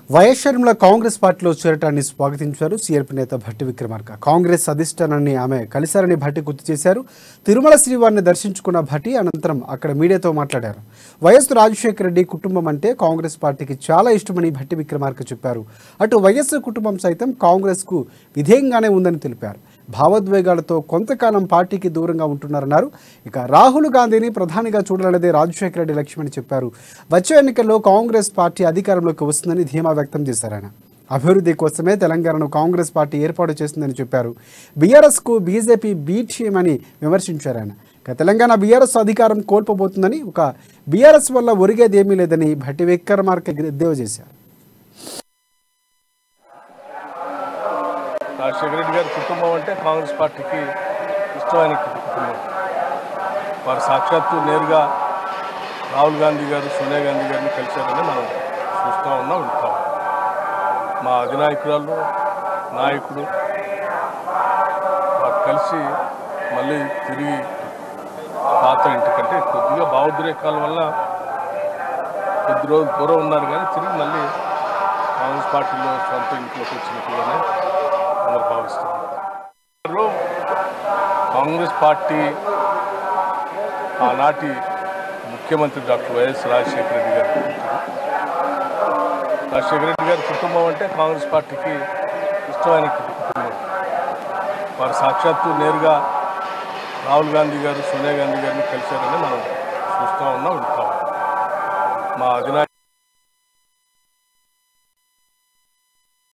YS Sharmila Congress పార్టీలో చేరటాన్ని స్వాగతించారు CRP నేత భట్టి విక్రమార్క కాంగ్రెస్ అధిష్టానాన్ని ఆమె కలిశారని భట్టి గుర్తు చేశారు తిరుమల శ్రీవారిని దర్శించుకున్న భట్టి అనంతరం అక్కడ మీడియాతో మాట్లాడారు వైఎస్ రాజశేఖర రెడ్డి కుటుంబం అంటే కాంగ్రెస్ పార్టీకి చాలా ఇష్టమని భట్టి విక్రమార్క చెప్పారు అటు వైఎస్ కుటుంబం సైతం కాంగ్రెస్కు విధేయంగానే ఉందని తెలిపారు భావోద్వేగాలతో కొంతకాలం పార్టీకి దూరంగా ఉంటున్నారన్నారు ఇక రాహుల్ గాంధీని ప్రధానిగా చూడాలనేదే రాజశేఖర రెడ్డి లక్ష్యమని చెప్పారు వచ్చే ఎన్నికల్లో కాంగ్రెస్ పార్టీ అధికారంలోకి వస్తుందని ధీమా వ్యక్తం చేశారు ఆయన అభివృద్ధి కోసమే తెలంగాణను కాంగ్రెస్ పార్టీ ఏర్పాటు చేస్తుందని చెప్పారు బీఆర్ఎస్కు బీజేపీ బీట్ చేయమని విమర్శించారు ఆయన ఇక తెలంగాణ బీఆర్ఎస్ అధికారం కోల్పోబోతుందని ఒక బీఆర్ఎస్ వల్ల ఒరిగేది ఏమీ లేదని భట్టి విక్రమార్క ఎద్దేవా చేశారు రాజశేఖర రెడ్డి గారి కుటుంబం అంటే కాంగ్రెస్ పార్టీకి ఇష్టమైన కుటుంబం వారు సాక్షాత్తు నేరుగా రాహుల్ గాంధీ గారు సోనియా గాంధీ గారిని కలిశారని మనం చూస్తూ ఉన్నాం వింటాం మా అధినాయకురాలు నాయకుడు వారు కలిసి మళ్ళీ తిరిగి పాత ఇంటికంటే కొద్దిగా భావోద్రేకాల వల్ల కొద్ది రోజులు దూరం ఉన్నారు కానీ తిరిగి మళ్ళీ కాంగ్రెస్ పార్టీలో సొంత ఇంట్లోకి వచ్చినట్లుగానే అందరు భావిస్తున్నారు కాంగ్రెస్ పార్టీ ఆనాటి ముఖ్యమంత్రి డాక్టర్ వైఎస్ రాజశేఖర రెడ్డి గారి కూతురు. రాజశేఖర రెడ్డి గారి కుటుంబం అంటే కాంగ్రెస్ పార్టీకి ఇష్టమైన కుటుంబం వారు సాక్షాత్తు నేరుగా రాహుల్ గాంధీ గారు సోనియా గాంధీ గారిని కలిశారని మనం చూస్తూ ఉన్నాం వింటాం మా అధినాయ